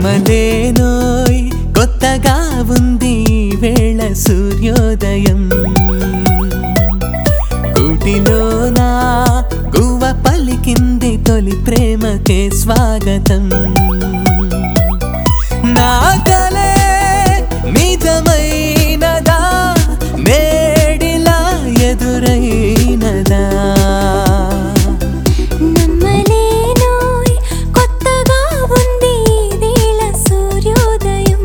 నమ్మలేనోయ్ కొత్తగా ఉంది ఈ వేళ సూర్యోదయం గుడిలోనా గువ్వ పలికింది తొలి ప్రేమకే స్వాగతం నా కలే నిజమైనదా నేడిలా ఎదురైనదా నమ్మలేనోయ్ కొత్తగా ఉంది ఈ వేళ సూర్యోదయం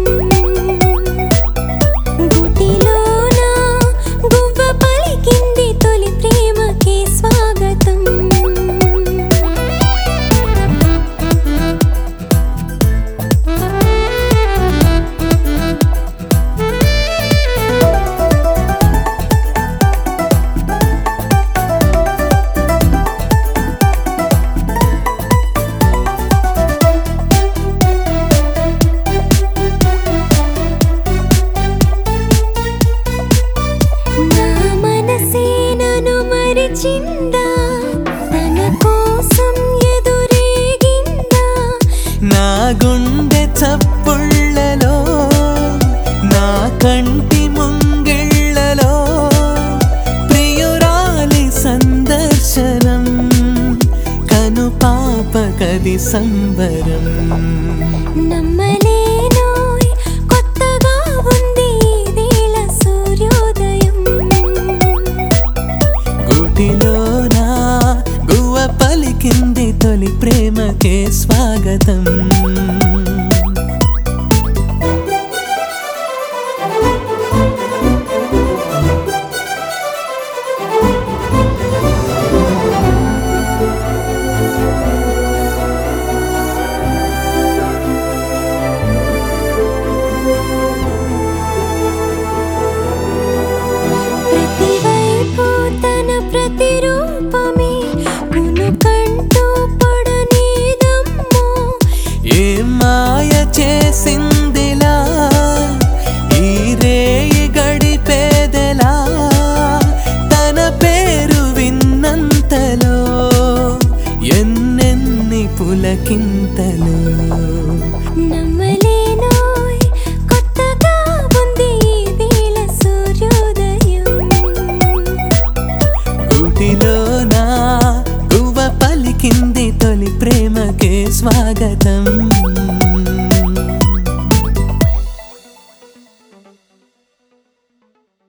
గుటిలోన గువ్వ పలికింది తొలి ప్రేమకి స్వాగతం నా మనసే నన్ను మరిచిందా తన కోసం ఎదురేగిందా నా గుండె చప్పుళ్ళలో నా కంటి ముంగిళ్ళలో ప్రియురాలి సందర్శనం కను పాప కది సంబరం నమ్మలేనోయ్ కొత్తగా ఉంది ఈ వేళ సూర్యోదయం గుడిలోనా గువ్వ పలికింది తొలి ప్రేమకే స్వాగతం ప్రతివైపు తన ప్రతిరూపమే కునుకంటూ పడనీదమ్మో ఏ మాయ చేసిందిలా ఈ రేయి గడిపేదెలా తన పేరు విన్నంతలో ఎన్నెన్ని పులకింతలు నమ్మలేనోయ్ కొత్తగా ఉంది ఈ వేళ సూర్యోదయం గుడిలోనా గువ్వ పలికింది తొలి ప్రేమకే స్వాగతం